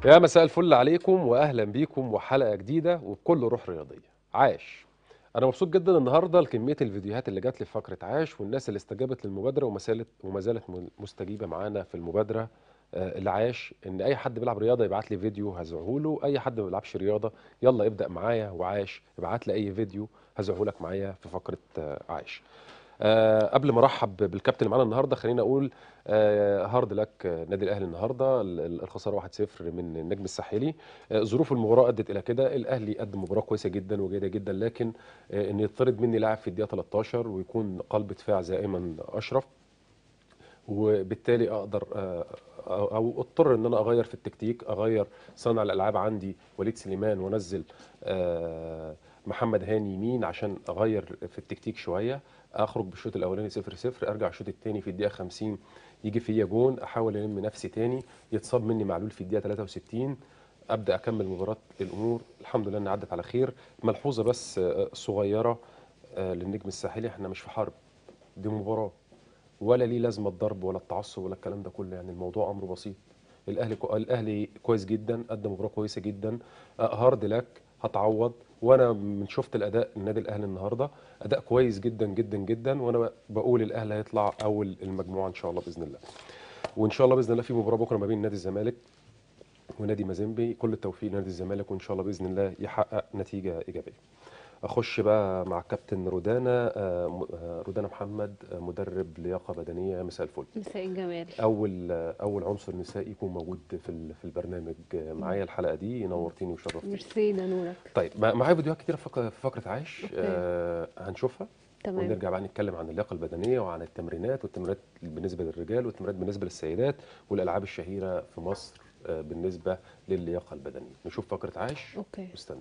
يا مساء الفل عليكم واهلا بيكم وحلقه جديده وبكل روح رياضيه عاش انا مبسوط جدا النهارده لكميه الفيديوهات اللي جات لي في فقره عاش والناس اللي استجابت للمبادره وما زالت وما زالت م- مستجيبه معانا في المبادره آه، اللي عاش ان اي حد بيلعب رياضه يبعت لي فيديو هزعه له اي حد ما بيلعبش رياضه يلا ابدا معايا وعاش ابعت لي اي فيديو هزعه لك معايا في فقره آه، عاش آه قبل ما ارحب بالكابتن اللي معانا النهارده خليني اقول آه هارد لك آه، نادي الاهلي النهارده ال- ال- الخساره 1-0 من النجم الساحلي آه ظروف المباراه ادت الى كده الاهلي قدم مباراه كويسه جدا وجيده جدا لكن آه ان يطرد مني لاعب في الدقيقه 13 ويكون قلب دفاع زي ايمن اشرف وبالتالي اقدر آه، او أو اضطر ان انا اغير في التكتيك اغير صانع الالعاب عندي وليد سليمان وانزل آه، محمد هاني يمين عشان اغير في التكتيك شويه اخرج بالشوط الاولاني 0 0 ارجع الشوط الثاني في الدقيقه 50 يجي فيا جون احاول الم نفسي تاني يتصاب مني معلول في الدقيقه 63 ابدا اكمل مباراه الامور الحمد لله انها عدت على خير ملحوظه بس آه، صغيره آه، للنجم الساحلي احنا مش في حرب دي مباراه ولا ليه لازمه الضرب ولا التعصب ولا الكلام ده كله يعني الموضوع امره بسيط الاهلي كو... الاهلي كويس جدا قدم مباراه كويسه جدا آه، هارد لك هتعوض وانا من شفت الاداء النادي الاهلي النهارده اداء كويس جدا جدا جدا وانا ب- بقول الاهلي هيطلع اول المجموعه ان شاء الله باذن الله وان شاء الله باذن الله في مباراه بكره ما بين نادي الزمالك ونادي مازيمبي كل التوفيق لنادي الزمالك وان شاء الله باذن الله يحقق نتيجه ايجابيه اخش بقى مع كابتن رودانا آه، م- آه، رودانا محمد آه، مدرب لياقه بدنيه مساء الفل مساء الجمال اول اول عنصر نسائي يكون موجود في ال- في البرنامج معايا الحلقه دي نورتيني وشرفتيني ميرسي ده نورك طيب ما- معايا فيديوهات كتيره في فقره في فقره عايش أوكي. آه هنشوفها تمام ونرجع بقى نتكلم عن اللياقه البدنيه وعن التمرينات والتمرينات بالنسبه للرجال والتمرينات بالنسبه للسيدات والالعاب الشهيره في مصر آه بالنسبه للياقه البدنيه نشوف فقره عايش اوكي واستنى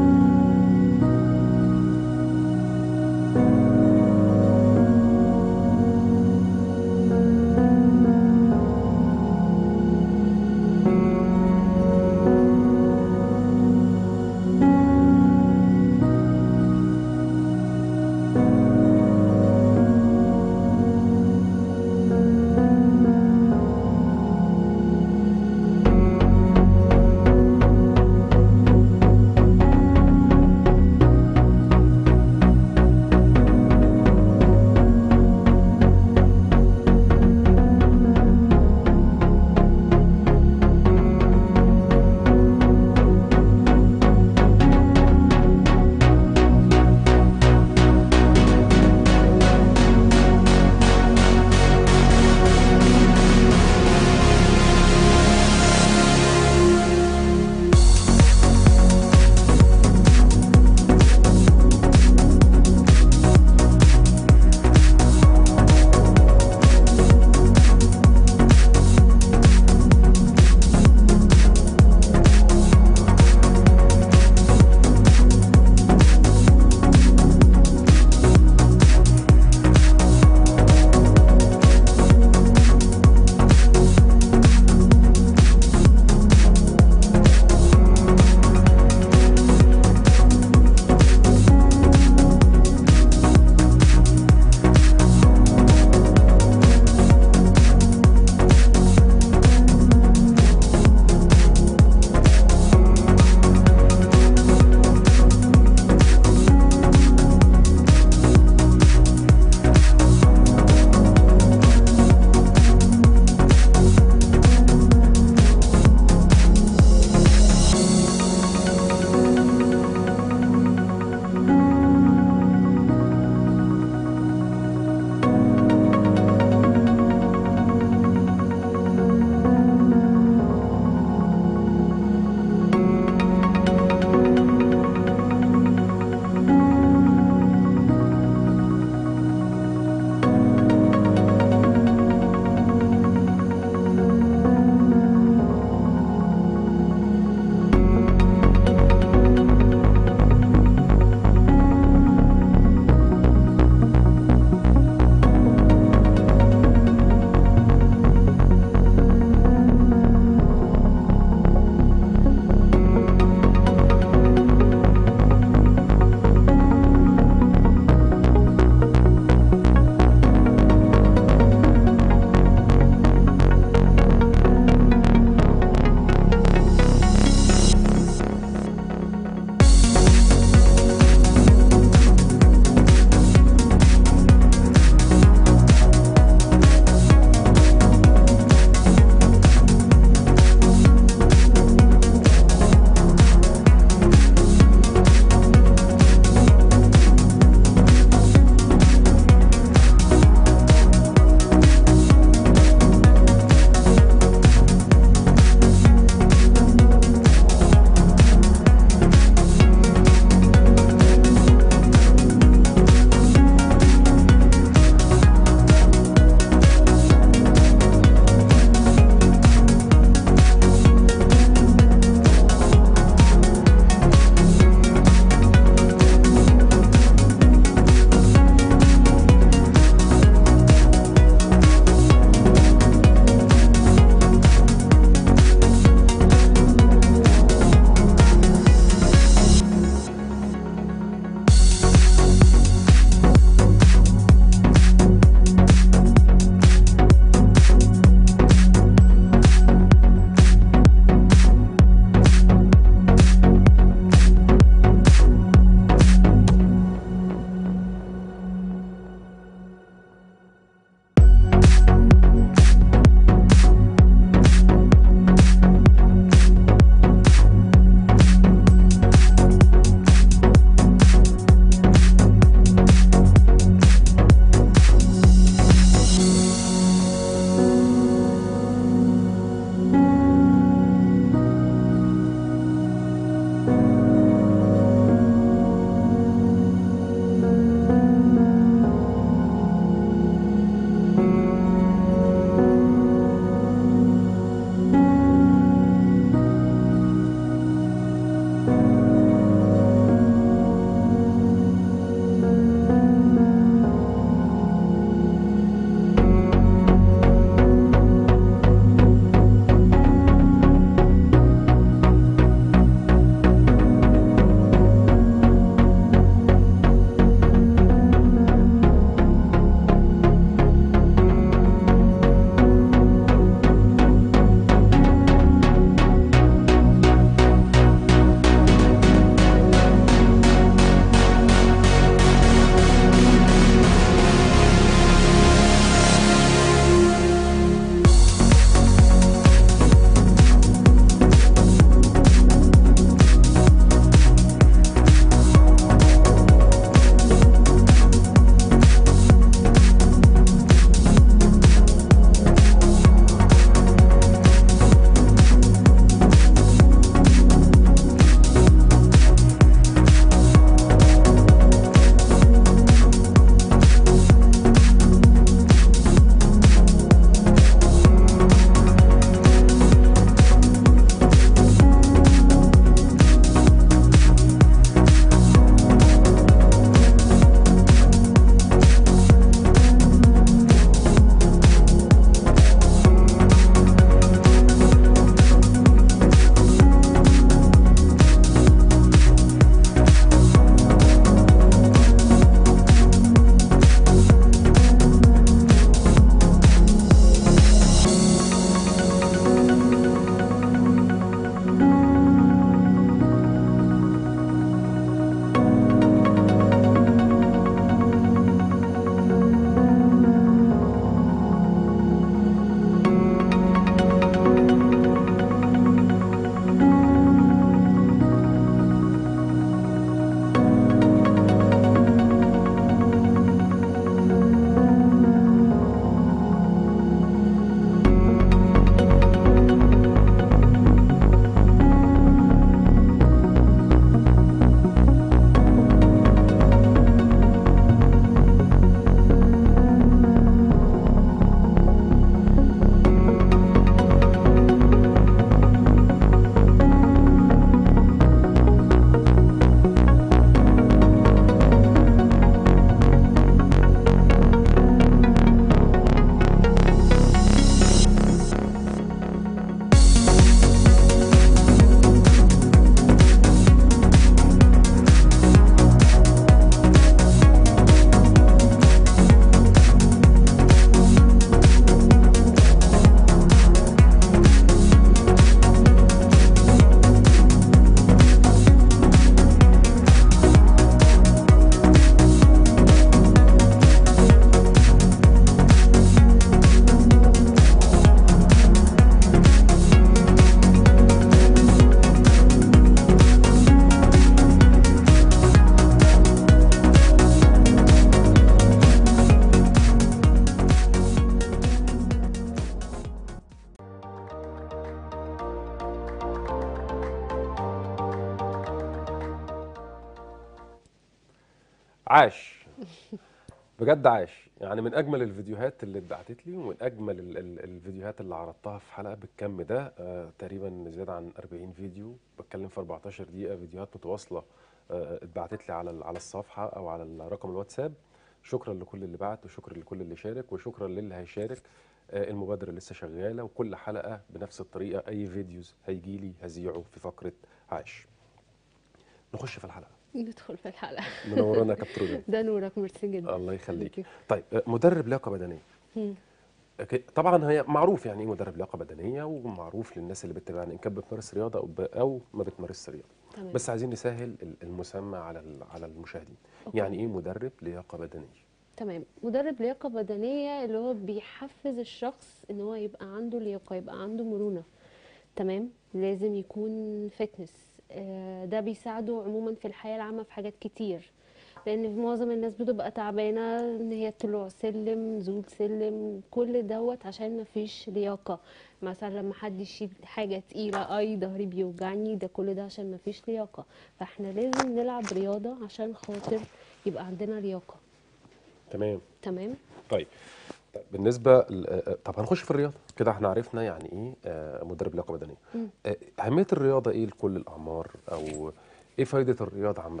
عاش بجد عاش يعني من اجمل الفيديوهات اللي اتبعتت لي ومن اجمل ال ال الفيديوهات اللي عرضتها في حلقه بالكم ده آه تقريبا زياده عن 40 فيديو بتكلم في 14 دقيقه فيديوهات متواصله آه اتبعتت لي على ال- على الصفحه او على رقم الواتساب شكرا لكل اللي بعت وشكرا لكل اللي شارك وشكرا للي هيشارك آه المبادره لسه شغاله وكل حلقه بنفس الطريقه اي فيديوز هيجي لي هذيعه في فقره عاش نخش في الحلقه ندخل في الحلقة منورانا يا كابتن رضا ده نورك ميرسي جدا الله يخليك Thank you. طيب آه، مدرب لياقه بدنيه مم. أوكي، طبعا هي معروف يعني ايه مدرب لياقه بدنيه ومعروف للناس اللي بتتابعنا ان كانت بتمارس رياضه او ب- او ما بتمارسش رياضه تمام بس عايزين نسهل ال- المسمى على ال- على المشاهدين أوكي. يعني ايه مدرب لياقه بدنيه تمام مدرب لياقة بدنية اللي هو بيحفز الشخص ان هو يبقى عنده لياقة يبقى عنده مرونة تمام لازم يكون فتنس ده بيساعده عموما في الحياة العامة في حاجات كتير لان في معظم الناس بتبقى تعبانة ان هي طلوع سلم نزول سلم كل دوت عشان مفيش لياقة مثلا لما حد يشيل حاجة تقيلة اي ظهري بيوجعني ده كل ده عشان مفيش لياقة فاحنا لازم نلعب رياضة عشان خاطر يبقى عندنا لياقة تمام تمام طيب طيب بالنسبه ل- آه، آه، طب هنخش في الرياضه كده احنا عرفنا يعني ايه آه، مدرب لياقه بدنيه مم. آه، اهميه الرياضه ايه لكل الاعمار او ايه فايده الرياضه عامه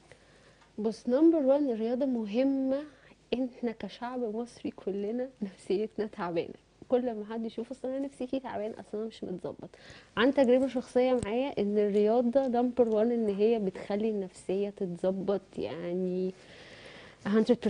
بص نمبر 1 الرياضة مهمة احنا كشعب مصري كلنا نفسيتنا تعبانة كل ما حد يشوف اصل انا نفسيتي تعبان اصل انا مش متظبط عن تجربة شخصية معايا ان الرياضة نمبر 1 ان هي بتخلي النفسية تتظبط يعني 100%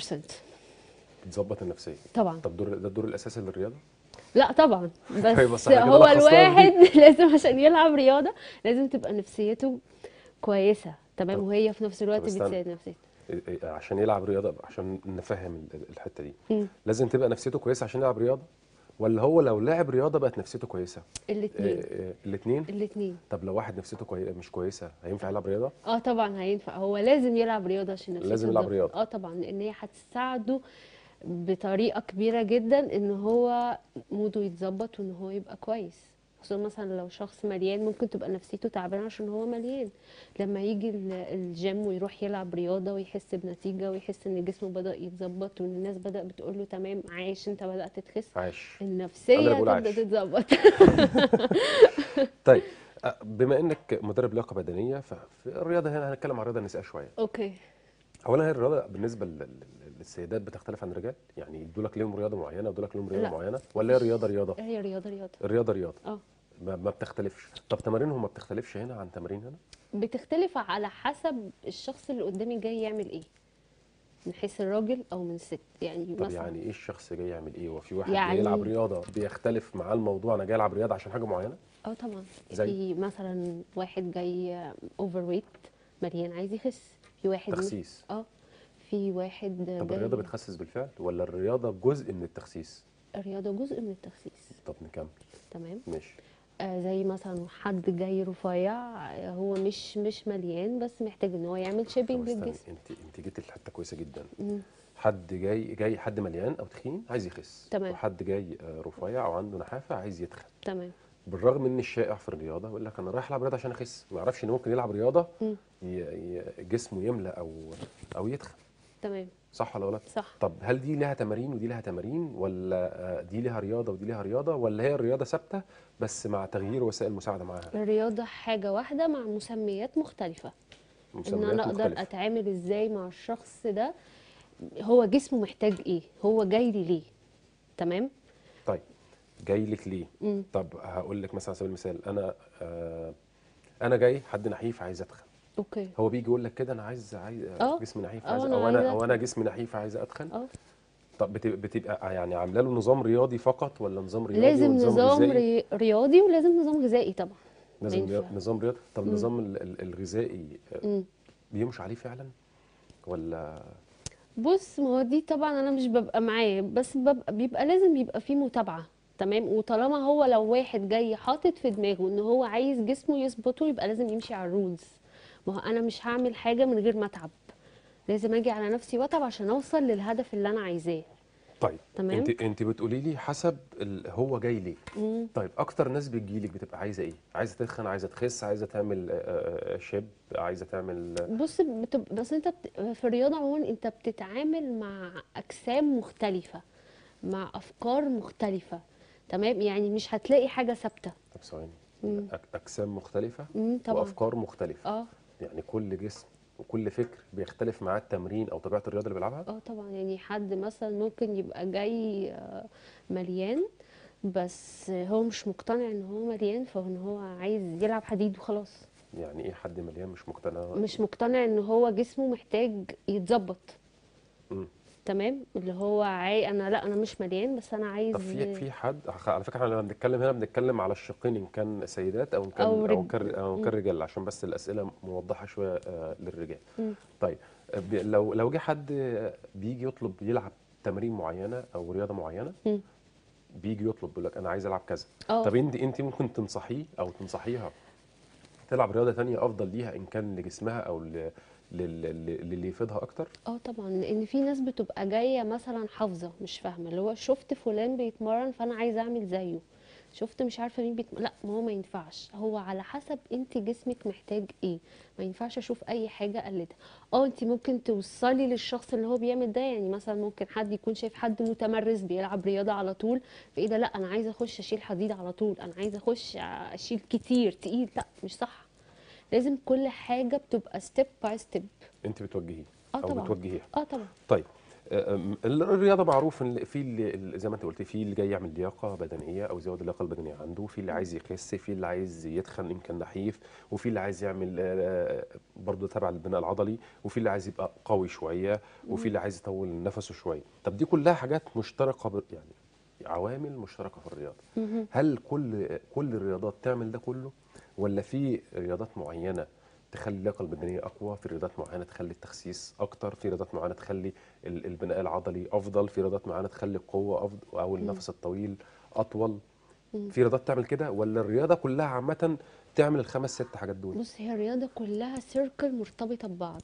تظبط النفسيه طبعا طب دور ده الدور الاساسي للرياضه لا طبعا طيب بس بس احنا كده هو لخصناها الواحد لازم عشان يلعب رياضة لازم تبقى نفسيته كويسة تمام طب- وهي في نفس الوقت طب استنى. بتساعد نفسيته إيه- إيه، عشان يلعب رياضه عشان نفهم ال- ال- الحته دي مم. لازم تبقى نفسيته كويسه عشان يلعب رياضه ولا هو لو لعب رياضه بقت نفسيته كويسه الاتنين الاثنين الاتنين طب لو واحد نفسيته كوي... مش كويسه هينفع يلعب رياضه اه طبعا هينفع هو لازم يلعب رياضه عشان نفسيته لازم يلعب تظبط. رياضة. اه طبعا لان هي هتساعده بطريقه كبيره جدا ان هو موده يتظبط وان هو يبقى كويس خصوصا مثلا لو شخص مليان ممكن تبقى نفسيته تعبانه عشان هو مليان لما يجي ال- الجيم ويروح يلعب رياضه ويحس بنتيجه ويحس ان جسمه بدا يتظبط وان الناس بدا بتقول له تمام عايش انت بدات تخس عاش النفسيه أنا اللي بقول تبدا عاش. تتظبط طيب أه، بما انك مدرب لياقه بدنيه ففي الرياضه هنا هنتكلم عن الرياضه النسائيه شويه اوكي اولا هي الرياضه بالنسبه لل- لل- للسيدات بتختلف عن الرجال يعني يدوا لك ليهم رياضه معينه ويدوا لك ليهم رياضه لا. معينه ولا هي رياضه رياضه هي رياضه رياضه الرياضه رياضه اه ما, ما بتختلفش طب تمارينهم ما بتختلفش هنا عن تمارين هنا بتختلف على حسب الشخص اللي قدامي جاي يعمل ايه من حيث الراجل او من الست يعني طب مثلا يعني ايه الشخص جاي يعمل ايه وفي واحد يعني- جاي يلعب رياضه بيختلف مع الموضوع انا جاي العب رياضه عشان حاجه معينه اه طبعا زي؟ في مثلا واحد جاي اوفر ويت مليان عايز يخس في واحد م- تخسيس اه في واحد طب جاي الرياضه بتخسس بالفعل ولا الرياضه جزء من التخسيس الرياضه جزء من التخسيس طب نكمل تمام ماشي آه زي مثلا حد جاي رفيع آه، هو مش مش مليان بس محتاج ان هو يعمل طب شيبنج استني للجسم انت انت جيتي لحته كويسه جدا مم. حد جاي جاي حد مليان او تخين عايز يخس تمام. وحد جاي آه، رفيع او عنده نحافه عايز يتخن تمام بالرغم ان الشائع في الرياضه يقول لك انا رايح العب رياضه عشان اخس ما يعرفش ان ممكن يلعب رياضه مم. ي... ي... جسمه يملى او او يتخن تمام صح ولا لا صح طب هل دي لها تمارين ودي لها تمارين ولا آه، دي لها رياضه ودي لها رياضه ولا هي الرياضه ثابته بس مع تغيير وسائل المساعده معاها الرياضة حاجة واحدة مع مسميات مختلفة ان مسميات انا اقدر مختلفة. اتعامل ازاي مع الشخص ده هو جسمه محتاج ايه هو جاي لي ليه تمام طيب جاي لك ليه مم. طب هقول لك مثلا على سبيل المثال انا آه انا جاي حد نحيف عايز اتخن اوكي هو بيجي يقول لك كده انا عايز عايز اه. جسمي نحيف اه عايز انا او انا عايزة او انا أتخن. جسمي نحيف عايز اتخن اه طب بت- بتبقى يعني عامله له نظام رياضي فقط ولا نظام رياضي لازم ونظام نظام غذائي؟ ري... رياضي ولازم نظام غذائي طبعا لازم ينفع. رياض- نظام رياضي طب مم. النظام ال- ال- الغذائي آه، مم. بيمشي عليه فعلا ولا بص ما هو دي طبعا انا مش ببقى معاه بس ببقى بيبقى لازم يبقى فيه متابعة تمام وطالما هو لو واحد جاي حاطط في دماغه ان هو عايز جسمه يظبطه يبقى لازم يمشي على الرولز ما هو انا مش هعمل حاجة من غير ما اتعب لازم اجي على نفسي واتعب عشان اوصل للهدف اللي انا عايزاه طيب تمام. انت انت بتقولي لي حسب ال... هو جاي ليه مم. طيب اكتر ناس بتجيلك بتبقى عايزه ايه عايزه تتخن عايزه تخس عايزه تعمل آه، آه، شيب عايزه تعمل بص بتب... بس انت بت... في الرياضة عموما انت بتتعامل مع اجسام مختلفة مع افكار مختلفة تمام يعني مش هتلاقي حاجة ثابتة طب ثواني مم. أك- اجسام مختلفه مم، طبعا وافكار مختلفه اه يعني كل جسم وكل فكر بيختلف معاه التمرين او طبيعه الرياضه اللي بيلعبها اه طبعا يعني حد مثلا ممكن يبقى جاي آه، مليان بس هو مش مقتنع ان هو مليان فان هو عايز يلعب حديد وخلاص يعني ايه حد مليان مش مقتنع مش مقتنع ان هو جسمه محتاج يتظبط مم. تمام اللي هو عاي انا لا انا مش مليان بس انا عايز طب في في حد على فكره احنا لما بنتكلم هنا بنتكلم على الشقين ان كان سيدات او ان كان أو او رج- كان او كان رجال عشان بس الاسئله موضحه شويه آه، للرجال مم. طيب آه، بي- لو لو جه حد آه، بيجي يطلب يلعب تمارين معينه او رياضه معينه مم. بيجي يطلب يقول لك انا عايز العب كذا اه طب انت انت ممكن تنصحيه او تنصحيها تلعب رياضه تانية افضل ليها ان كان لجسمها او ل- لل- لل- للي يفيدها اكتر اه طبعا لان في ناس بتبقى جايه مثلا حافظه مش فاهمه اللي هو شفت فلان بيتمرن فانا عايزه اعمل زيه شفت مش عارفه مين بيتمرن لا ما هو ما ينفعش هو على حسب انت جسمك محتاج ايه ما ينفعش اشوف اي حاجه اقلدها اه انت ممكن توصلي للشخص اللي هو بيعمل ده يعني مثلا ممكن حد يكون شايف حد متمرس بيلعب رياضه على طول فايه ده لا انا عايزه اخش اشيل حديد على طول انا عايزه اخش اشيل كتير تقيل لا مش صح لازم كل حاجه بتبقى ستيب باي ستيب انت بتوجهيه اه او طبعا بتوجهيها اه طبعا طيب أم، الرياضه معروف ان في اللي زي ما انت قلت في اللي جاي يعمل لياقه بدنيه او يزود اللياقه البدنيه عنده في اللي عايز يخس في اللي عايز يتخن ان كان نحيف وفي اللي عايز يعمل آه، برضه تبع البناء العضلي وفي اللي عايز يبقى قوي شويه وفي اللي عايز يطول نفسه شويه طب دي كلها حاجات مشتركه ب- يعني عوامل مشتركه في الرياضه مهم. هل كل كل الرياضات تعمل ده كله ولا في رياضات معينه تخلي اللياقه البدنيه اقوى في رياضات معينه تخلي التخسيس اكتر في رياضات معينه تخلي ال- البناء العضلي افضل في رياضات معينه تخلي القوه افضل او النفس الطويل اطول مم. في رياضات تعمل كده ولا الرياضه كلها عامه تعمل الخمس ست حاجات دول بص هي الرياضة كلها سيركل مرتبطة ببعض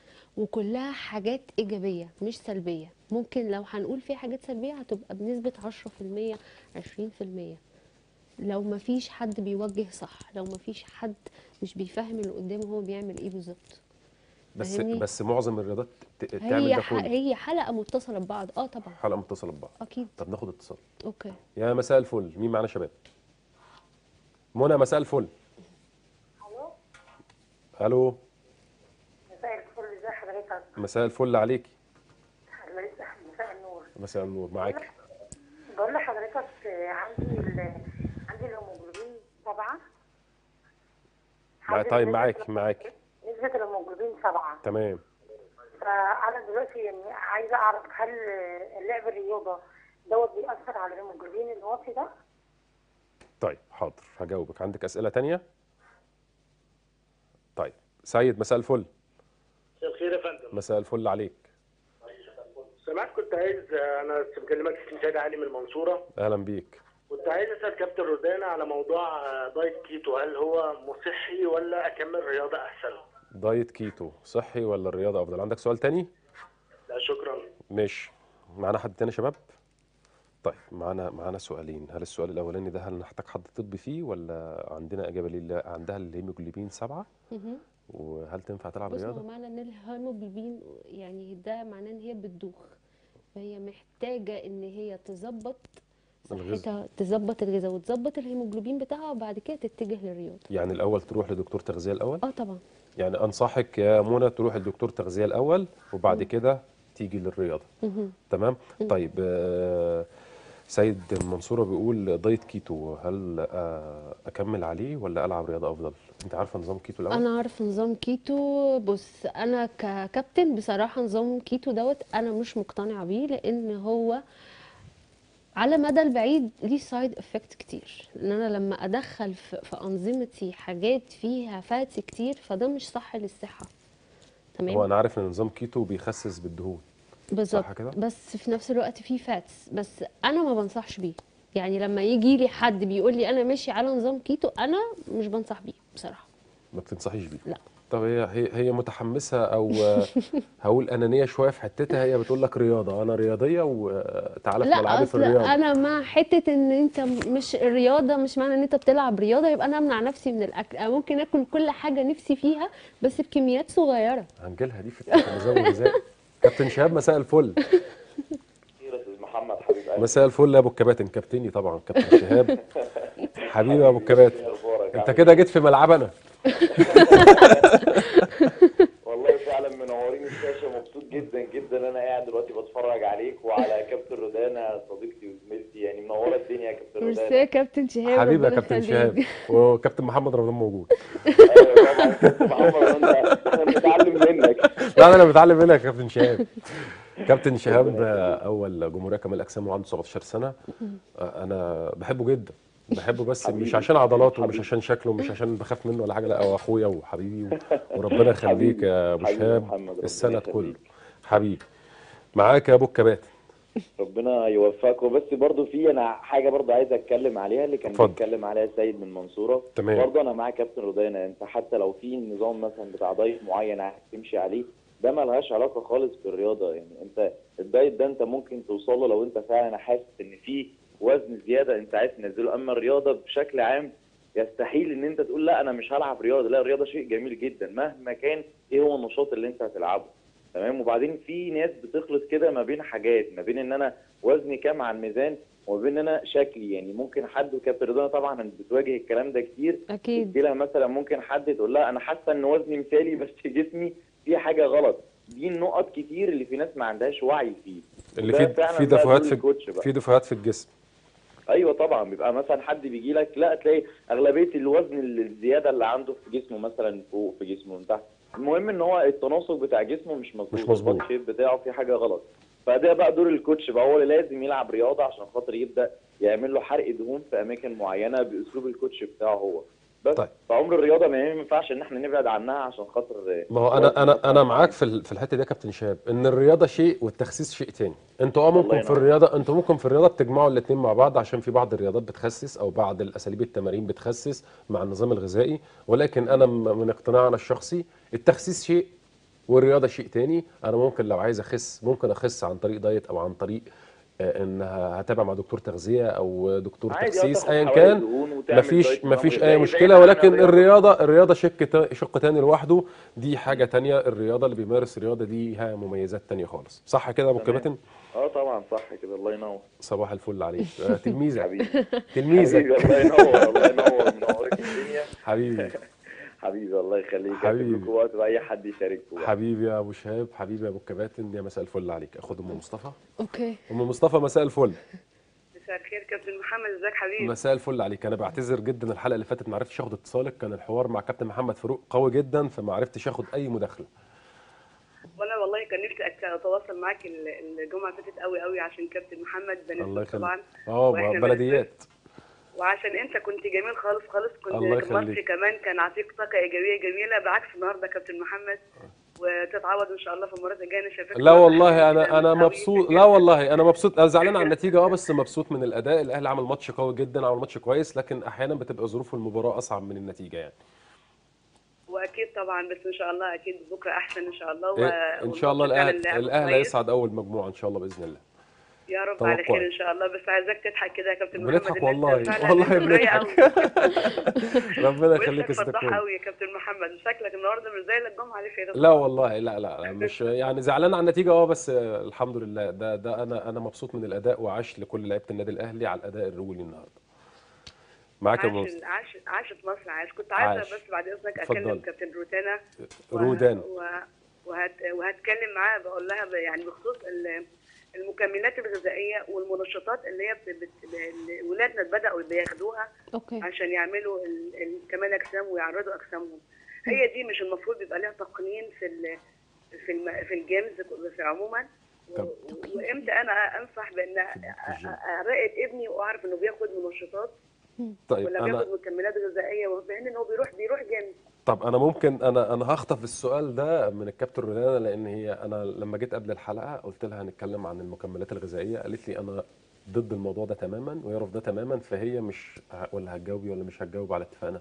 وكلها حاجات إيجابية مش سلبية ممكن لو هنقول في حاجات سلبية هتبقى بنسبة 10% 20% لو مفيش حد بيوجه صح لو مفيش حد مش بيفهم اللي قدامه هو بيعمل ايه بالظبط بس فاهمني؟ بس معظم الرياضات ت- تعمل هي ده ح... كله هي حلقة متصلة ببعض اه طبعا حلقه متصله ببعض اكيد طب ناخد اتصال اوكي يا مساء الفل مين معانا شباب منى مساء الفل الو الو مساء الفل ازي حضرتك مساء الفل عليكي الله يسعدك مساء النور مساء النور معاكي بقول لحضرتك آه، عندي ال... عندي الهيموجلوبين سبعة مع- عندي طيب نسبة معاكي الهيموجلوبين- معاكي نسبة الهيموجلوبين سبعة تمام فأنا دلوقتي يعني عايزة أعرف هل آه، لعب الرياضة دوت بيأثر على الهيموجلوبين الواطي ده؟ طيب حاضر هجاوبك عندك أسئلة تانية طيب سيد مساء الفل مساء الخير يا فندم مساء الفل عليك سمعت كنت عايز انا بكلمك اسمي سيد علي من المنصوره أهلا بيك كنت عايز اسال كابتن رودانا على موضوع آه، دايت كيتو هل هو صحي ولا اكمل رياضه احسن دايت كيتو صحي ولا الرياضة أفضل عندك سؤال تاني لا شكرا ماشي معانا حد تاني يا شباب طيب معانا معانا سؤالين هل السؤال الأولاني ده هل نحتاج حد طبي فيه ولا عندنا إجابة لله عندها الهيموجلوبين سبعة مهم. وهل تنفع تلعب بص هو رياضة معنى ان الهيموجلوبين يعني ده معناه ان هي بتدوخ فهي محتاجه ان هي تظبط الغذاء. صحتها تظبط الغذاء وتظبط الهيموجلوبين بتاعها وبعد كده تتجه للرياضه يعني الأول تروح لدكتور تغذية الأول اه طبعا يعني أنصحك يا منى تروح لدكتور تغذية الأول وبعد كده تيجي للرياضة مهم. تمام طيب آه، سيد المنصورة بيقول دايت كيتو هل آه، أكمل عليه ولا ألعب رياضة أفضل أنت عارفة نظام كيتو الأول انا عارف نظام كيتو بص انا ككابتن بصراحه نظام كيتو دوت انا مش مقتنعه بيه لان هو على مدى البعيد ليه سايد افكت كتير ان انا لما ادخل في, في انظمتي حاجات فيها فاتس كتير فده مش صح للصحه تمام هو أنا عارف إن نظام كيتو بيخسس بالدهون بالظبط صح كده؟ بس في نفس الوقت فيه فاتس بس انا ما بنصحش بيه يعني لما يجي لي حد بيقول لي انا ماشي على نظام كيتو انا مش بنصح بيه بصراحه ما بتنصحيش بيه لا طب هي هي هي متحمسه او آه، هقول انانيه شويه في حتتها هي بتقول لك رياضه انا رياضيه وتعالى في لا ملعبي في اصل الرياضه انا مع حته ان انت مش الرياضه مش معنى ان انت بتلعب رياضه يبقى انا امنع نفسي من الاكل انا ممكن اكل كل حاجه نفسي فيها بس بكميات صغيره هنجيلها دي في النظام الغذائي كابتن شهاب مساء الفل خير يا استاذ محمد حبيب قلبي مساء الفل يا ابو الكباتن كابتني طبعا كابتن شهاب حبيبي يا ابو الكباتن إيه اخبارك انت عامل كده جيت في ملعبنا إيه؟ والله فعلا منورين الشاشه مبسوط جدا جدا انا قاعد دلوقتي بتفرج عليك وعلى كابتن رودانا صديقتي وزميلتي يعني منوره الدنيا يا كابتن ميرسي رودانا يا كابتن شهاب حبيبي يا ربنا كابتن يخليك. شهاب وكابتن محمد رمضان موجود ايوه طبعا كابتن محمد رمضان احنا بنتعلم منك لا لا انا بتعلم منك يا كابتن شهاب كابتن شهاب ده اول جمهوريه كمال اجسام وعنده 17 سنه انا بحبه جدا بحبه بس مش حبيبي. عشان عضلاته ومش حبيبي. عشان شكله ومش عشان بخاف منه ولا حاجه لا هو اخويا وحبيبي و- وربنا يخليك حبيبي. يا ابو حبيبي يا شهاب محمد، ربنا السند يخليك. كله حبيبي معاك يا ابو الكباتن ربنا يوفقك وبس برضو في انا حاجه برضو عايز اتكلم عليها اللي كان اتفضل. بيتكلم عليها سيد من منصوره تمام. برضو انا مع كابتن رودانا انت حتى لو في نظام مثلا بتاع دايت معين عايز تمشي عليه ده ملهاش علاقه خالص بالرياضه يعني انت الدايت ده انت ممكن توصل له لو انت فعلا حاسس ان في وزن زياده انت عايز تنزله اما الرياضه بشكل عام يستحيل ان انت تقول لا انا مش هلعب رياضه لا الرياضه شيء جميل جدا مهما كان ايه هو النشاط اللي انت هتلعبه تمام وبعدين في ناس بتخلط كده ما بين حاجات ما بين ان انا وزني كام على الميزان وما بين ان انا شكلي يعني ممكن حد وكابتن رضوان طبعا بتواجه الكلام ده كتير اكيد تدي لها مثلا ممكن حد تقول لها انا حاسه ان وزني مثالي بس جسمي فيه حاجه غلط دي النقط كتير اللي في ناس ما عندهاش وعي فيه اللي وده في فعلاً في بقى دفوهات دور في الكوتش بقى. في دفوهات في الجسم ايوه طبعا بيبقى مثلا حد بيجي لك لا تلاقي اغلبيه الوزن الزياده اللي عنده في جسمه مثلا فوق في جسمه من تحت المهم ان هو التناسق بتاع جسمه مش مظبوط مش مظبوط. البادي شيب بتاعه في حاجه غلط فده بقى دور الكوتش بقى هو اللي لازم يلعب رياضه عشان خاطر يبدا يعمل له حرق دهون في اماكن معينه باسلوب الكوتش بتاعه هو بس طيب. فعمر الرياضه ما ينفعش ان احنا نبعد عنها عشان خاطر ما هو انا انا انا معاك في ال- في الحته دي يا كابتن شهاب ان الرياضه شيء والتخسيس شيء تاني انتوا اه الله ممكن في ينور. الرياضه انتوا ممكن في الرياضه بتجمعوا الاثنين مع بعض عشان في بعض الرياضات بتخسس او بعض الاساليب التمارين بتخسس مع النظام الغذائي ولكن انا م- من اقتناعنا الشخصي التخسيس شيء والرياضه شيء تاني انا ممكن لو عايز اخس ممكن اخس عن طريق دايت او عن طريق آه، ان ه- هتابع مع دكتور تغذيه او دكتور عادي، آه، تخسيس تاخد ايا حوالي كان دهون وتعمل مفيش دايت نظام مفيش اي غذائي زي مشكله ما ولكن عملنا الرياضه الرياضه شق تا- شق تاني لوحده دي حاجه تانية الرياضه اللي بيمارس الرياضه دي ليها مميزات تانية خالص صح كده يا ابو تمام. كباتن اه طبعا صح كده الله ينور صباح الفل عليك آه، تلميذك حبيبي تلميذك حبيبي الله ينور الله ينور منورك الدنيا حبيبي حبيبي الله يخليك حبيبي. حبيبي وقت باي حد يشارككم بقى. حبيبي يا ابو شهاب حبيبي يا ابو الكباتن يا مساء الفل عليك اخد ام مصطفى اوكي ام مصطفى مساء الفل مساء الخير كابتن محمد ازيك حبيبي مساء الفل عليك انا بعتذر جدا الحلقه اللي فاتت ما عرفتش اخد اتصالك كان الحوار مع كابتن محمد فاروق قوي جدا فما عرفتش اخد اي مداخله وانا والله كان نفسي أت- اتواصل معاك ال- الجمعه اللي فاتت قوي قوي عشان كابتن محمد الله بنسبه يخليك طبعا اه وإحنا بلديات وعشان انت كنت جميل خالص خالص كنت الله مصري يخليك. كمان كان عطيك طاقه ايجابيه جميله بالعكس النهارده كابتن محمد وتتعوض ان شاء الله في المرات الجايه انا شايفاك لا النهاردة والله انا حبيبي انا قوي. مبسوط لا والله انا مبسوط انا زعلان على النتيجه اه بس مبسوط من الاداء الاهلي عمل ماتش قوي جدا عمل ماتش كويس لكن احيانا بتبقى ظروف المباراه اصعب من النتيجه يعني واكيد طبعا بس ان شاء الله اكيد بكره احسن ان شاء الله و... إيه، ان شاء الله والماتش الاهلي بتاع اللعب الاهلي كويس. هيصعد اول مجموعه ان شاء الله باذن الله يا رب على توقعي. خير ان شاء الله بس عايزاك تضحك كده يا كابتن محمد بنضحك إن أنت والله فعلاً والله أنت رايق بنضحك أوي. ربنا يخليك وشك فضاح استكون قوي يا كابتن محمد شكلك النهارده مش زي الجمعه اللي فاتت لا والله لا لا لا مش يعني زعلان على النتيجه اه بس آه، الحمد لله ده ده انا انا مبسوط من الاداء وعاش لكل لعيبه النادي الاهلي على الاداء الرجولي النهارده معاك يا عاش مصطفى عاش عاشت مصر عاش كنت عايزه عاش. بس بعد اذنك اتفضلي. اكلم كابتن روتانا و- رودان و... وهت... وهتكلم معاها بقول لها ب- يعني بخصوص ال- المكملات الغذائيه والمنشطات اللي هي بت... بت... اللي ولادنا بداوا بياخدوها اوكي عشان يعملوا ال... ال- كمال اجسام ويعرضوا اجسامهم هي دي مش المفروض يبقى لها تقنين في ال... في الم... في الجيمز في عموما و... طب. وامتى انا انصح بان أ- الجيم. أ- اراقب ابني واعرف انه بياخد منشطات طيب ولا انا بياخد مكملات غذائيه وبان ان هو بيروح بيروح جيم طب انا ممكن انا انا هخطف السؤال ده من الكابتن رودانا لان هي انا لما جيت قبل الحلقه قلت لها هنتكلم عن المكملات الغذائيه قالت لي انا ضد الموضوع ده تماما ويعرف ده تماما فهي مش ه- ولا هتجاوبي ولا مش هتجاوب على اتفاقنا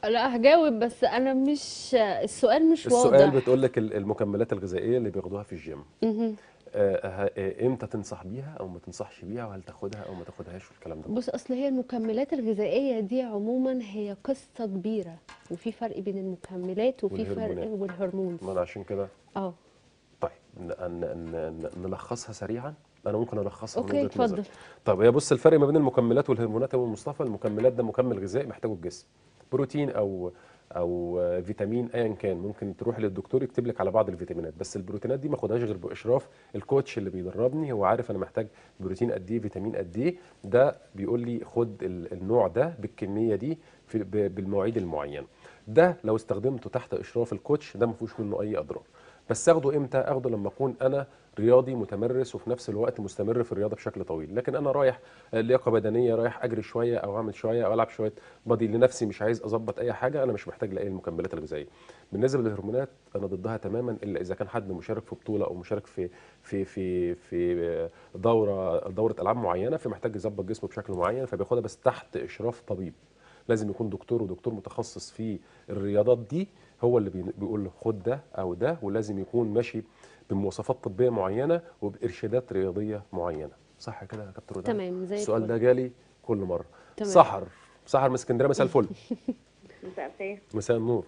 لا هجاوب بس انا مش السؤال مش السؤال واضح بتقول لك ال- المكملات الغذائيه اللي بياخدوها في الجيم مهم. آه، ه- آه، امتى تنصح بيها او ما تنصحش بيها وهل تاخدها او ما تاخدهاش والكلام ده بص اصل هي المكملات الغذائيه دي عموما هي قصه كبيره وفي فرق بين المكملات وفي فرق والهرمونات. والهرمونز ما انا عشان كده اه طيب ن- ن- ن- نلخصها سريعا انا ممكن الخصها من اوكي وجهه نظري اتفضل طب هي بص الفرق ما بين المكملات والهرمونات يا ابو مصطفى المكملات ده مكمل غذائي محتاجه الجسم بروتين او او آه، فيتامين ايا كان ممكن تروح للدكتور يكتب لك على بعض الفيتامينات بس البروتينات دي ما اخدهاش غير باشراف الكوتش اللي بيدربني هو عارف انا محتاج بروتين قد ايه فيتامين قد ايه ده بيقول لي خد ال- النوع ده بالكميه دي في ب- بالمواعيد المعينه ده لو استخدمته تحت اشراف الكوتش ده ما فيهوش منه اي اضرار بس اخده امتى اخده لما اكون انا رياضي متمرس وفي نفس الوقت مستمر في الرياضه بشكل طويل لكن انا رايح آه، لياقه بدنيه رايح اجري شويه او اعمل شويه او العب شويه بادي لنفسي مش عايز اظبط اي حاجه انا مش محتاج لاي المكملات الغذائيه بالنسبه للهرمونات انا ضدها تماما الا اذا كان حد مشارك في بطوله او مشارك في في في في آه، دوره دوره العاب معينه فمحتاج يظبط جسمه بشكل معين فبياخدها بس تحت اشراف طبيب لازم يكون دكتور ودكتور متخصص في الرياضات دي هو اللي بي- بيقول له خد ده او ده ولازم يكون ماشي بمواصفات طبيه معينه وبارشادات رياضيه معينه صح كده يا كابتن رودان تمام زي السؤال الفل. ده جالي كل مره تمام. سحر سحر من اسكندريه مساء الفل مساء الخير مساء النور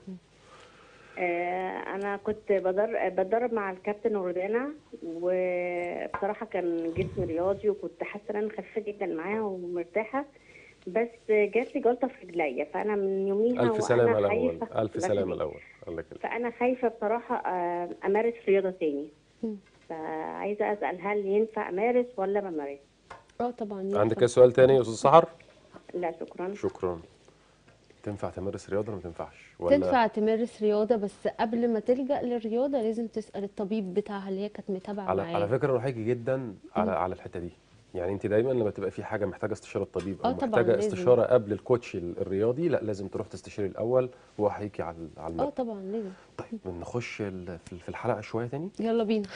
آه، انا كنت بدر... بتدرب مع الكابتن وردانا وبصراحه كان جسمي رياضي وكنت حاسه ان انا خفيفه جدا معاه ومرتاحه بس جات لي جلطه في رجليا فانا من يوميها الف سلامه وانا الاول خايفه الف الله سلامه يخليك. الاول الله يخليك فانا خايفه بصراحه آه، امارس رياضه تاني مم. فعايزه اسال هل ينفع امارس ولا ما امارس اه طبعا عندك ينفع. اي سؤال تاني يا استاذ سحر لا شكرا شكرا تنفع تمارس رياضه ولا ما تنفعش ولا تنفع تمارس رياضه بس قبل ما تلجأ للرياضه لازم تسأل الطبيب بتاعها اللي هي كانت متابعه على على معاه فكره انا حاجي جدا على على الحته دي يعني انت دايما لما تبقى في حاجه محتاجه استشاره الطبيب او آه طبعاً محتاجه لازم. استشاره قبل الكوتش ال- الرياضي لا لازم تروح تستشيري الاول وهو هيجي على على اه المبدا طبعا لازم طيب نخش ال- في في الحلقه شويه تاني يلا بينا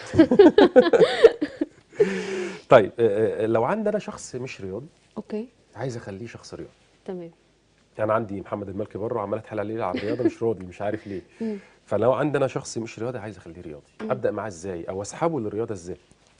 طيب آه، آه، لو عندنا شخص مش رياضي اوكي عايز اخليه شخص رياضي تمام انا عندي محمد الملكي بره عمال اتحايل عليه على الرياضه مش راضي مش عارف ليه مم. فلو عندنا شخص مش رياضي عايز اخليه رياضي ابدا معاه ازاي او اسحبه للرياضه ازاي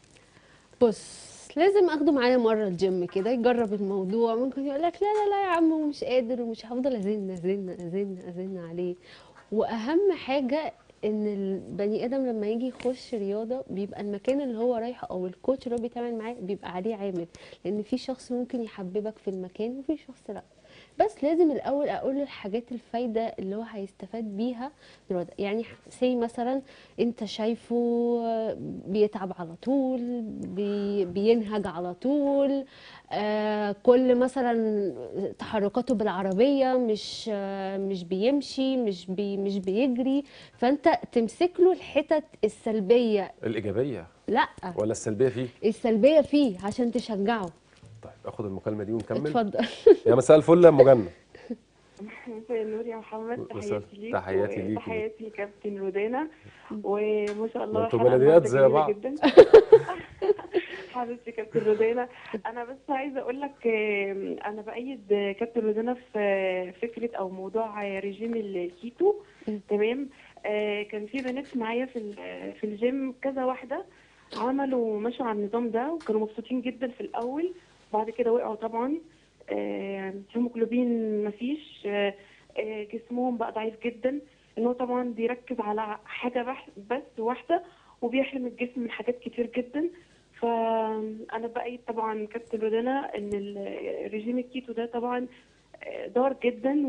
بص لازم اخده معايا مره الجيم كده يجرب الموضوع ممكن يقول لك لا لا لا يا عم ومش قادر ومش هفضل ازن ازن ازن ازن عليه واهم حاجه ان البني ادم لما يجي يخش رياضه بيبقى المكان اللي هو رايحه او الكوتش اللي هو بيتعامل معاه بيبقى عليه عامل لان في شخص ممكن يحببك في المكان وفي شخص لا بس لازم الاول اقول له الحاجات الفايده اللي هو هيستفاد بيها بالرياضة. يعني سي مثلا انت شايفه بيتعب على طول بي بينهج على طول آه كل مثلا تحركاته بالعربيه مش آه مش بيمشي مش بي مش بيجري فانت تمسك له الحتت السلبيه الايجابيه لا ولا السلبيه فيه السلبيه فيه عشان تشجعه طيب اخد المكالمه دي ونكمل اتفضل يا مساء الفل يا ام جنه مساء النور يا محمد مساء- تحياتي ليك تحياتي ليكي. تحياتي لكابتن رودانا وما شاء الله انتوا الحلقة بلديات النهاردة زي جميلة بعض. جدا حبيبتي كابتن رودانا انا بس عايزه اقول لك آم، انا بايد كابتن رودانا في فكره او موضوع ريجيم الكيتو تمام آه، كان في بنات معايا في ال- في الجيم كذا واحده عملوا مشوا على النظام ده وكانوا مبسوطين جدا في الاول بعد كده وقعوا طبعا آه، هيموجلوبين مفيش آه، آه، جسمهم بقى ضعيف جدا ان هو طبعا بيركز على حاجه بح- بس واحده وبيحرم الجسم من حاجات كتير جدا فانا بأيد طبعا كابتن رودانا ان الرجيم الكيتو ده طبعا آه، ضار جدا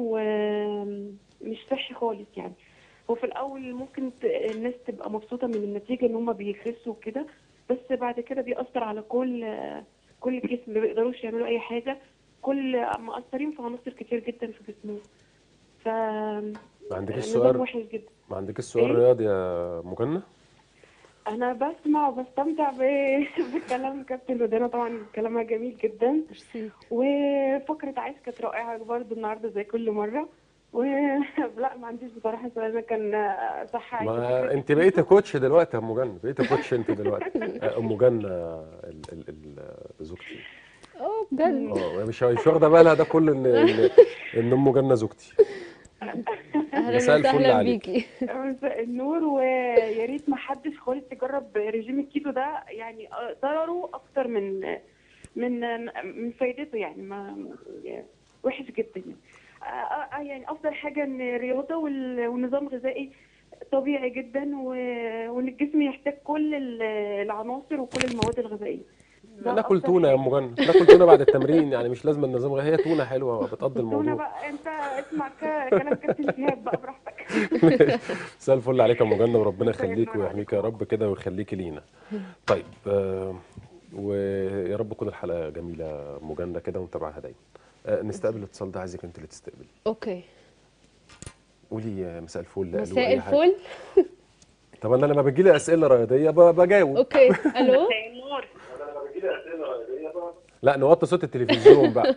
ومش صحي خالص يعني هو في الاول ممكن ت- الناس تبقى مبسوطه من النتيجه ان هم بيخسوا وكده بس بعد كده بيأثر على كل كل الجسم ما بيقدروش يعملوا اي حاجه كل مأثرين في عناصر كتير جدا في جسمهم ف ما عندكش النظام سؤال وحش جدا ما عندكش سؤال إيه؟ رياضي يا ام جنه انا بسمع وبستمتع ب- بكلام كابتن رودانا طبعا كلامها جميل جدا ميرسي. وفقره عايش كانت رائعه برضه النهارده زي كل مره ولا ما عنديش بصراحه سؤال أنا كان صح عايزة ما فكرة انت بقيت كوتش دلوقتي يا ام جنه بقيت كوتش انت دلوقتي آه، ام جنه ال- ال- ال- زوجتي اه بجد اه مش مش واخده بالها ده كله ان ان ان ام جنه زوجتي اهلا مساء الفل وسهلا عليك. بيكي مساء النور ويا ريت ما حدش خالص يجرب رجيم الكيتو ده يعني ضرره اكتر من من من فايدته يعني ما يعني وحش جدا يعني آه، آه، يعني افضل حاجه ان الرياضه وال- والنظام الغذائي طبيعي جدا و- وان الجسم يحتاج كل ال- العناصر وكل المواد الغذائيه ده ناكل أفضل تونه يا حاجة. ام جنى ناكل تونه بعد التمرين يعني مش لازم النظام غذائي هي تونه حلوه بتقضي تونه الموضوع بقى انت اسمع ك- كلام كابتن شهاب بقى براحتك مساء الفل عليك يا ام جنى وربنا مساء يخليك النور ويحميك يا رب كده ويخليكي لينا طيب آه ويا رب تكون الحلقه جميله يا ام جنى كده ونتابعها دايما آه نستقبل الاتصال ده عايزك انت اللي تستقبلي اوكي قولي يا مساء الفل ألو، مساء أي حاجة. الفل طب انا لما بتجي لي اسئله رياضيه ب- بجاوب اوكي الو مساء النور لا نوطي صوت التلفزيون بقى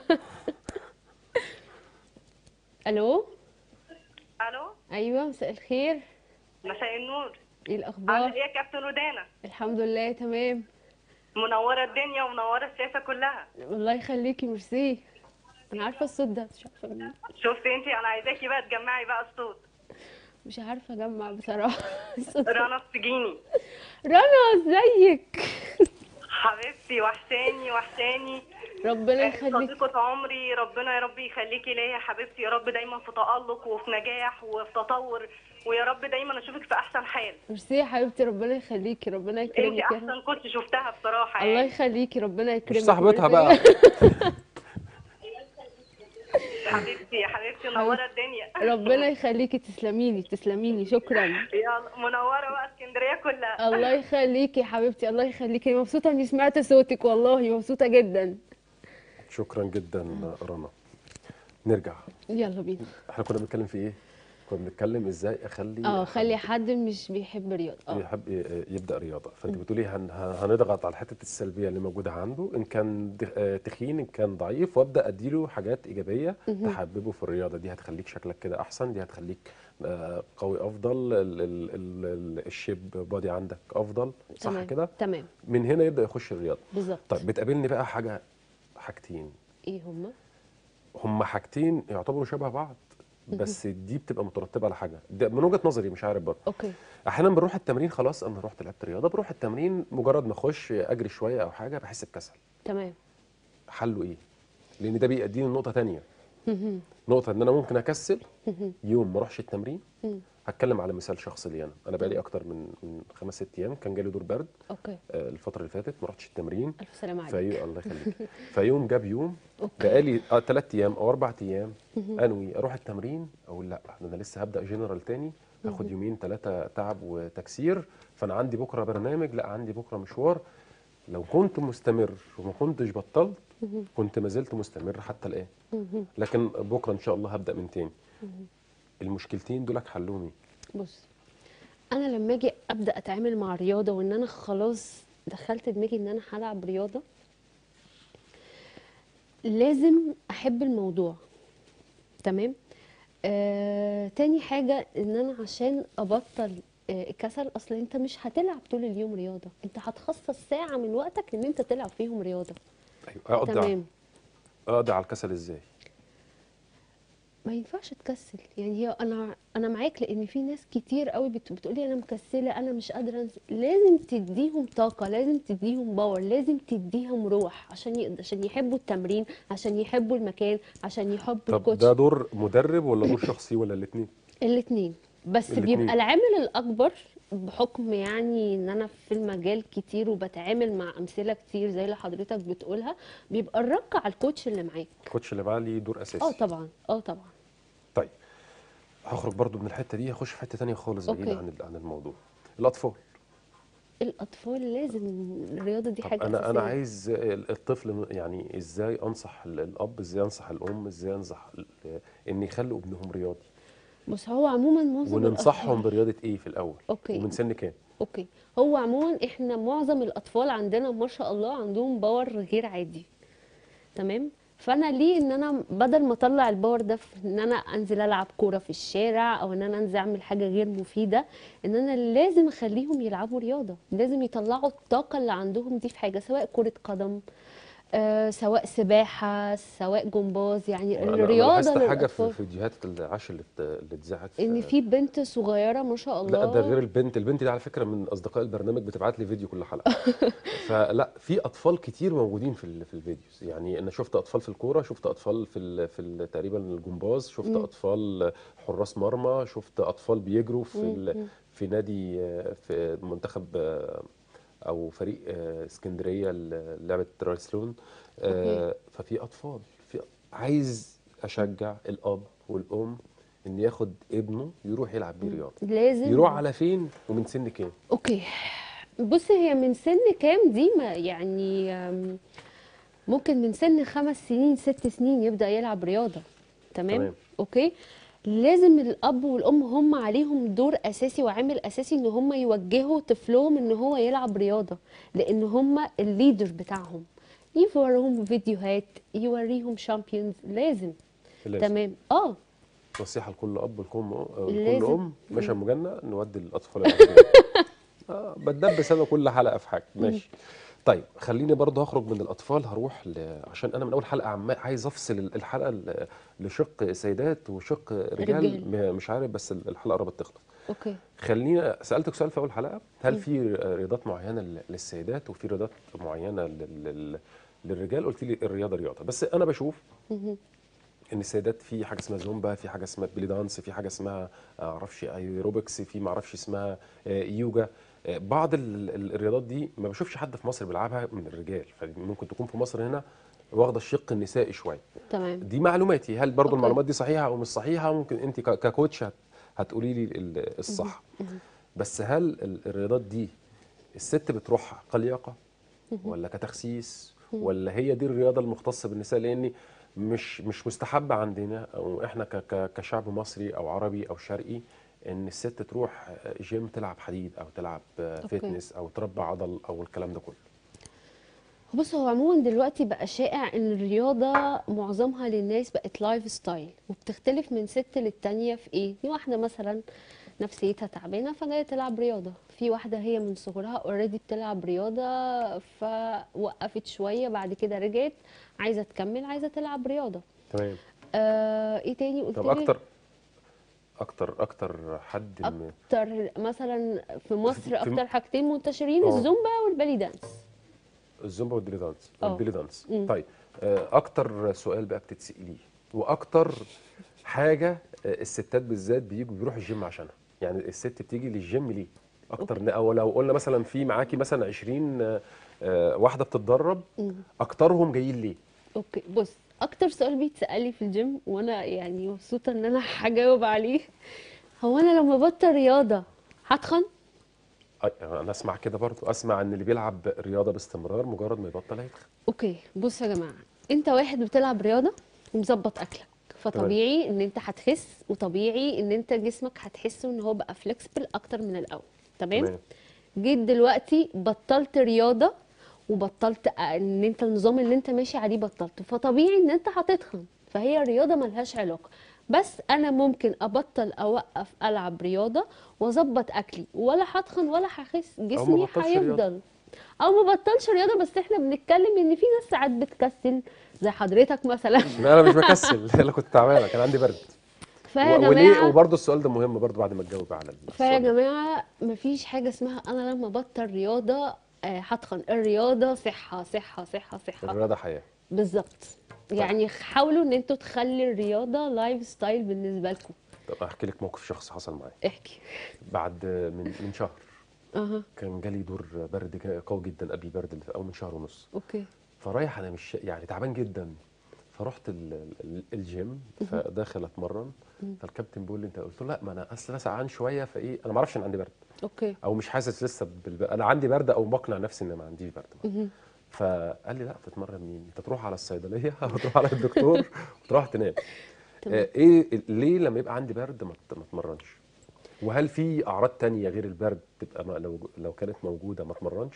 الو الو ايوه مساء الخير مساء النور ايه عامله الاخبار ايه يا كابتن ودانا الحمد لله تمام منوره الدنيا ومنوره السياسه كلها الله يخليكي ميرسي انا عارفه الصوت ده مش عارفه منين. شفتي انت انا عايزاكي بقى تجمعي بقى الصوت مش عارفه اجمع بصراحه الصوت رنا السجيني رنا ازيك حبيبتي وحشاني وحشاني ربنا يخليك صديقة عمري ربنا يا رب يخليكي ليا يا حبيبتي يا رب دايما في تألق وفي نجاح وفي تطور ويا رب دايما اشوفك في احسن حال ميرسي يا حبيبتي ربنا يخليكي ربنا انت يكرمك يا رب احسن كنت شفتها بصراحه الله يعني يخليكي ربنا يكرمك مش صاحبتها ميرسي. بقى حبيبتي يا حبيبتي منوره الدنيا ربنا يخليكي تسلميلي تسلميلي شكرا يلا منوره بقى اسكندريه كلها الله يخليكي يا حبيبتي الله يخليكي مبسوطه اني سمعت صوتك والله مبسوطه جدا شكرا جدا رنا نرجع يلا بينا احنا كنا بنتكلم في ايه كنا بنتكلم ازاي اخلي اه خلي حد حد مش بيحب رياضه اه يحب ي- يبدا رياضه فانت بتقولي هن هنضغط على الحته السلبيه اللي موجوده عنده ان كان د- آه، تخين ان كان ضعيف وابدا اديله حاجات ايجابيه تحببه في الرياضه دي هتخليك شكلك كده احسن دي هتخليك آه، قوي افضل ال- ال- ال- ال- الشيب بادي عندك افضل صح تمام كده تمام من هنا يبدا يخش الرياضه بالظبط طيب بتقابلني بقى حاجه حاجتين ايه هما هما حاجتين يعتبروا شبه بعض بس دي بتبقى مترتبه على حاجه ده من وجهه نظري مش عارف برضه اوكي احيانا بنروح التمرين خلاص انا رحت لعبت رياضه بروح التمرين مجرد ما اخش اجري شويه او حاجه بحس بكسل تمام حله ايه لان ده بيأديني لنقطه تانية نقطه ان انا ممكن اكسل يوم ما اروحش التمرين هتكلم على مثال شخصي لي انا انا بقالي اكتر من من خمس ست ايام كان جالي دور برد اوكي آه، الفتره اللي فاتت ما رحتش التمرين الف سلامه عليك في الله يخليك فيوم جاب يوم اوكي بقالي آه ثلاث ايام او اربع ايام انوي اروح التمرين اقول لا ده انا لسه هبدا جنرال تاني هاخد يومين ثلاثه تعب وتكسير فانا عندي بكره برنامج لا عندي بكره مشوار لو كنت مستمر وما كنتش بطلت كنت ما زلت مستمر حتى الان لكن بكره ان شاء الله هبدا من تاني المشكلتين دول حلهم ايه بص انا لما اجي ابدا اتعامل مع رياضه وان انا خلاص دخلت دماغي ان انا هلعب رياضه لازم احب الموضوع تمام آه، تاني حاجة ان انا عشان ابطل آه، الكسل اصل انت مش هتلعب طول اليوم رياضة انت هتخصص ساعة من وقتك ان انت تلعب فيهم رياضة ايوه اقضي على- تمام اقضي على الكسل ازاي ما ينفعش تكسل يعني هي انا انا معاك لان في ناس كتير قوي بت- بتقولي انا مكسله انا مش قادره انزل لازم تديهم طاقه لازم تديهم باور لازم تديهم روح عشان ي... عشان يحبوا التمرين عشان يحبوا المكان عشان يحبوا طب الكوتش ده دور مدرب ولا دور شخصي ولا الاثنين الاثنين بس الاتنين. بيبقى العامل الاكبر بحكم يعني ان انا في المجال كتير وبتعامل مع امثله كتير زي اللي حضرتك بتقولها بيبقى الرق على الكوتش اللي معاك الكوتش اللي معاه ليه دور اساسي اه طبعا اه طبعا طيب هخرج برضو من الحته دي هخش في حته تانية خالص بعيد أوكي. عن ال- عن الموضوع الاطفال الاطفال لازم الرياضه دي طب حاجه انا اساسيه انا عايز ال- الطفل يعني ازاي انصح ال- الاب ازاي انصح الام ازاي انصح ال- ان يخلوا ابنهم رياضي بص هو عموما معظم وننصحهم الأطفال- برياضه ايه في الاول أوكي. ومن سن كام اوكي هو عموما احنا معظم الاطفال عندنا ما شاء الله عندهم باور غير عادي تمام فانا ليه ان انا بدل ما اطلع الباور ده في ان انا انزل العب كوره في الشارع او ان انا انزل اعمل حاجه غير مفيده ان انا لازم اخليهم يلعبوا رياضه لازم يطلعوا الطاقه اللي عندهم دي في حاجه سواء كره قدم آه سواء سباحه سواء جمباز يعني انا أنا الرياضه لاحظت حاجه في للاطفال فيديوهات العش اللي ات- اللي اتذاعت ان في بنت صغيره ما شاء الله لا ده غير البنت البنت دي على فكره من اصدقاء البرنامج بتبعت لي فيديو كل حلقه فلا في اطفال كتير موجودين في ال- في الفيديوز يعني انا شفت اطفال في الكوره شفت اطفال في ال في ال تقريبا الجمباز شفت مم. اطفال حراس مرمى شفت اطفال بيجروا في مم. ال مم. في نادي آه، في منتخب آه، او فريق آه، اسكندريه ل- لعبه ترايسلون آه، ففي اطفال في عايز اشجع الاب والام ان ياخد ابنه يروح يلعب بيه رياضه لازم يروح على فين ومن سن كام اوكي بص هي من سن كام دي ما يعني أم، ممكن من سن خمس سنين ست سنين يبدأ يلعب رياضة تمام, تمام. اوكي لازم الاب والام هم عليهم دور اساسي وعامل اساسي ان هم يوجهوا طفلهم ان هو يلعب رياضة لان هم الليدر بتاعهم يوريهم فيديوهات يوريهم شامبيونز لازم لازم. تمام اه نصيحه لكل اب ولكل ام لكل لازم. ام مشى مجنة نودي الاطفال يلعبوا رياضة. اه بتدبس انا كل حلقه في حاجه ماشي طيب خليني برضه هخرج من الاطفال هروح ل... عشان انا من اول حلقه عم عايز افصل الحلقه ل... لشق سيدات وشق رجال, رجال. م- مش عارف بس الحلقه قربت تخلص اوكي خليني سالتك سؤال في اول حلقه هل في رياضات معينه لل- للسيدات وفي رياضات معينه لل... لل... للرجال قلت لي الرياضه رياضه بس انا بشوف مهم. ان السيدات في حاجه اسمها زومبا في حاجه اسمها بيلي دانس في حاجه اسمها آه، معرفش ايروبكس في معرفش اسمها آه، يوجا آه، بعض ال- ال- الرياضات دي ما بشوفش حد في مصر بيلعبها من الرجال فممكن تكون في مصر هنا واخده الشق النسائي شويه تمام دي معلوماتي هل برضو أوكي. المعلومات دي صحيحه او مش صحيحه ممكن انت ك- ككوتش هت- هتقولي لي ال- الصح بس هل ال- الرياضات دي الست بتروحها كلياقه ولا كتخسيس ولا هي دي الرياضه المختصه بالنساء لان مش مش مستحبه عندنا او احنا ك- ك- كشعب مصري او عربي او شرقي ان الست تروح جيم تلعب حديد او تلعب فيتنس او تربى عضل او الكلام ده كله بص هو عموما دلوقتي بقى شائع ان الرياضه معظمها للناس بقت لايف ستايل وبتختلف من ست للتانيه في ايه في واحده مثلا نفسيتها تعبانه فجايه تلعب رياضه في واحده هي من صغرها اوريدي بتلعب رياضه فوقفت شويه بعد كده رجعت عايزه تكمل عايزه تلعب رياضه تمام آه ايه تاني قلت طب لي اكتر اكتر اكتر حد م- اكتر مثلا في مصر في- اكتر حاجتين منتشرين آه. الزومبا والبالي دانس الزومبا والبيلي دانس اه. والبيلي دانس مم. طيب آه، اكتر سؤال بقى بتتساليه واكتر حاجه آه، الستات بالذات بيجوا بيروحوا الجيم عشانها يعني الست بتيجي للجيم ليه اكتر ن- او لو قلنا مثلا في معاكي مثلا 20 آه، آه، واحده بتتدرب مم. اكترهم جايين ليه اوكي بص اكتر سؤال بيتسال لي في الجيم وانا يعني مبسوطه ان انا هجاوب عليه هو انا لما بطل رياضه هتخن أي- انا اسمع كده برضو اسمع ان اللي بيلعب رياضه باستمرار مجرد ما يبطل هيتخن اوكي بص يا جماعه انت واحد بتلعب رياضه ومظبط اكلك فطبيعي ان انت هتخس وطبيعي ان انت جسمك هتحسه ان هو بقى فليكسبل اكتر من الاول تمام تمام. جيت دلوقتي بطلت رياضه وبطلت ان انت النظام اللي انت ماشي عليه بطلته فطبيعي ان انت هتتخن فهي الرياضه ملهاش علاقه بس انا ممكن ابطل اوقف العب رياضه واظبط اكلي ولا هتخن ولا هخس جسمي بطلش رياضة. هيفضل او ما بطلش رياضه بس احنا بنتكلم ان في ناس ساعات بتكسل زي حضرتك مثلا لا انا مش بكسل انا كنت تعبانه كان عندي برد فيا و- وليه جماعه وبرضه السؤال ده مهم برضه بعد ما تجاوب على فيا السؤال ده. جماعه مفيش حاجه اسمها انا لما بطل رياضه آه، هتخن الرياضه صحه صحه صحه صحه الرياضه حياه بالظبط يعني حاولوا ان انتوا تخلي الرياضه لايف ستايل بالنسبه لكم طب احكي لك موقف شخصي حصل معايا احكي بعد من من شهر اها كان جالي دور برد جا- قوي جدا قبل البرد اللي في اول من شهر ونص اوكي فرايح انا مش يعني تعبان جدا فرحت ال- ال- الجيم فداخل اتمرن فالكابتن بيقول لي انت قلت له لا ما انا اصل انا سقعان شويه فايه انا ما اعرفش ان عندي برد اوكي او مش حاسس لسه بالبرد انا عندي برد او بقنع نفسي ان ما عنديش برد مهم. فقال لي لا تتمرن مين انت تروح على الصيدليه او تروح على الدكتور وتروح تنام تمام. آه، ايه ليه لما يبقى عندي برد ما ت- ما اتمرنش وهل في اعراض تانية غير البرد تبقى ما لو لو كانت موجوده ما اتمرنش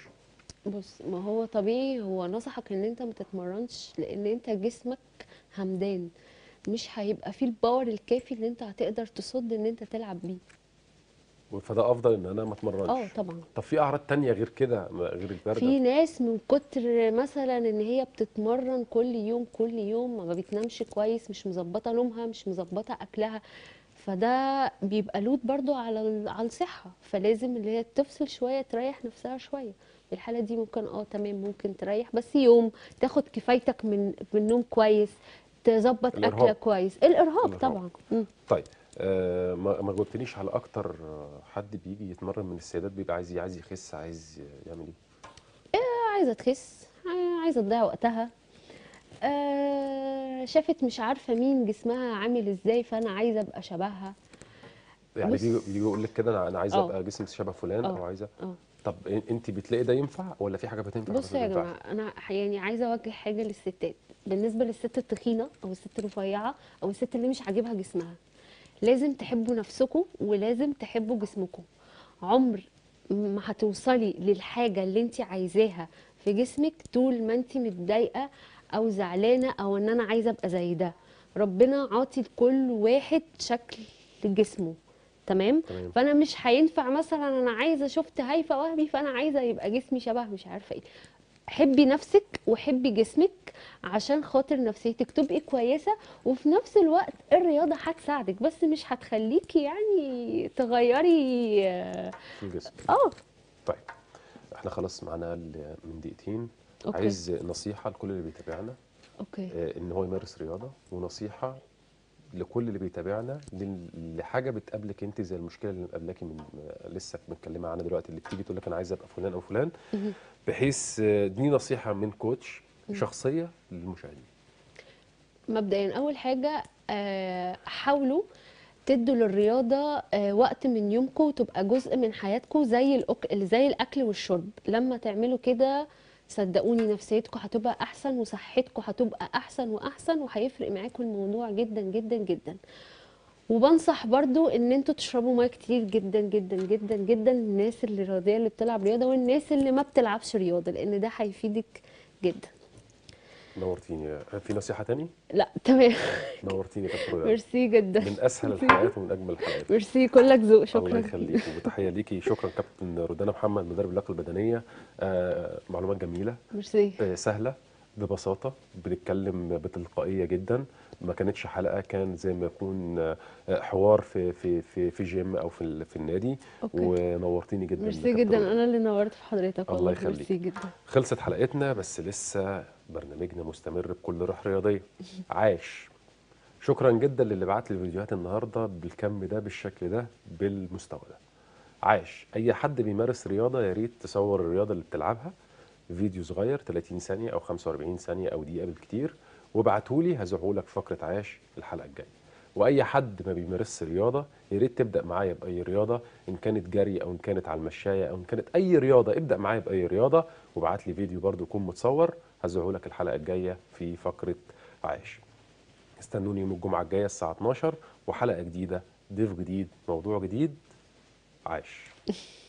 بص ما هو طبيعي هو نصحك ان انت ما تتمرنش لان انت جسمك همدان مش هيبقى فيه الباور الكافي اللي انت هتقدر تصد ان انت تلعب بيه فده افضل ان انا ما اه اتمرنش طبعا طب في اعراض تانية غير كده ما- غير البرد في ناس من كتر مثلا ان هي بتتمرن كل يوم كل يوم ما بتنامش كويس مش مظبطه نومها مش مظبطه اكلها فده بيبقى لود برضو على ال- على الصحه فلازم اللي هي تفصل شويه تريح نفسها شويه في الحاله دي ممكن اه تمام ممكن تريح بس يوم تاخد كفايتك من من نوم كويس تظبط الإرهاق. اكلك كويس الارهاق الإرهاق. طبعا مم. طيب آه ما ما جاوبتنيش على اكتر آه، حد بيجي يتمرن من السيدات بيبقى عايز عايز يخس عايز يعمل ايه عايزه تخس عايزه تضيع وقتها آه شافت مش عارفه مين جسمها عامل ازاي فانا عايزه ابقى شبهها يعني بص- بيجي بيجي يقول لك كده انا انا عايزه آه. ابقى جسمي شبه فلان آه. او عايزه اه طب إن- انت بتلاقي ده ينفع ولا في حاجه بتنفع بس بصوا ما يا تنفعش؟ جماعه انا ح- يعني عايزه اوجه حاجه للستات بالنسبه للست التخينه او الست الرفيعه او الست اللي مش عاجبها جسمها لازم تحبوا نفسكم ولازم تحبوا جسمكم عمر ما هتوصلي للحاجه اللي انت عايزاها في جسمك طول ما انت متضايقه او زعلانه او ان انا عايزه ابقى زي ده ربنا عاطي لكل واحد شكل جسمه تمام تمام. فانا مش هينفع مثلا انا عايزه شفت هيفا وهبي فانا عايزه يبقى جسمي شبه مش عارفه ايه حبي نفسك وحبي جسمك عشان خاطر نفسيتك تبقي كويسه وفي نفس الوقت الرياضه هتساعدك بس مش هتخليكي يعني تغيري اه في الجسم آه، طيب احنا خلاص معانا ل- من دقيقتين أوكي. عايز نصيحه لكل اللي بيتابعنا اوكي آه، ان هو يمارس رياضه ونصيحه لكل اللي بيتابعنا لل- لحاجه بتقابلك انت زي المشكله اللي مقابلاكي من آه، لسه متكلمه عنها دلوقتي اللي بتيجي تقول لك انا عايزه ابقى فلان او فلان بحيث آه، دي نصيحه من كوتش شخصيه للمشاهدين مبدئيا اول حاجه آه، حاولوا تدوا للرياضه آه، وقت من يومكم وتبقى جزء من حياتكم زي الأك... زي الاكل والشرب لما تعملوا كده صدقوني نفسيتكم هتبقى احسن وصحتكم هتبقى احسن واحسن وهيفرق معاكم الموضوع جدا جدا جدا وبنصح برضو ان انتوا تشربوا ميه كتير جدا جدا جدا جدا الناس اللي الرياضيه اللي بتلعب رياضه والناس اللي ما بتلعبش رياضه لان ده هيفيدك جدا نورتيني آه، في نصيحه تاني لا تمام نورتيني يا كابتن رياض. ميرسي جدا من اسهل ميرسي. الحلقات ومن اجمل الحلقات ميرسي كلك ذوق الله شكرا يخليك وتحيه ليكي شكرا كابتن رودانا محمد مدرب اللياقه البدنيه آه معلومات جميله ميرسي آه سهله ببساطه بنتكلم بتلقائيه جدا ما كانتش حلقه كان زي ما يكون آه، حوار في في في في جيم او في ال- في النادي أوكي. ونورتيني جدا ميرسي كابتن جدا رودانا. انا اللي نورت في حضرتك الله والله يخليك. ميرسي جدا خلصت حلقتنا بس لسه برنامجنا مستمر بكل روح رياضيه عاش شكرا جدا للي بعت لي فيديوهات النهارده بالكم ده بالشكل ده بالمستوى ده عاش اي حد بيمارس رياضه يا ريت تصور الرياضه اللي بتلعبها فيديو صغير 30 ثانيه او 45 ثانيه او دقيقه بالكتير وابعته لي هزعه لك فقره عاش الحلقه الجايه واي حد ما بيمارسش رياضه يا ريت تبدا معايا باي رياضه ان كانت جري او ان كانت على المشايه او ان كانت اي رياضه ابدا معايا باي رياضه وابعت لي فيديو برضو يكون متصور هزعه لك الحلقه الجايه في فقره عاش استنوني يوم الجمعه الجايه الساعه 12 وحلقه جديده ضيف جديد موضوع جديد عاش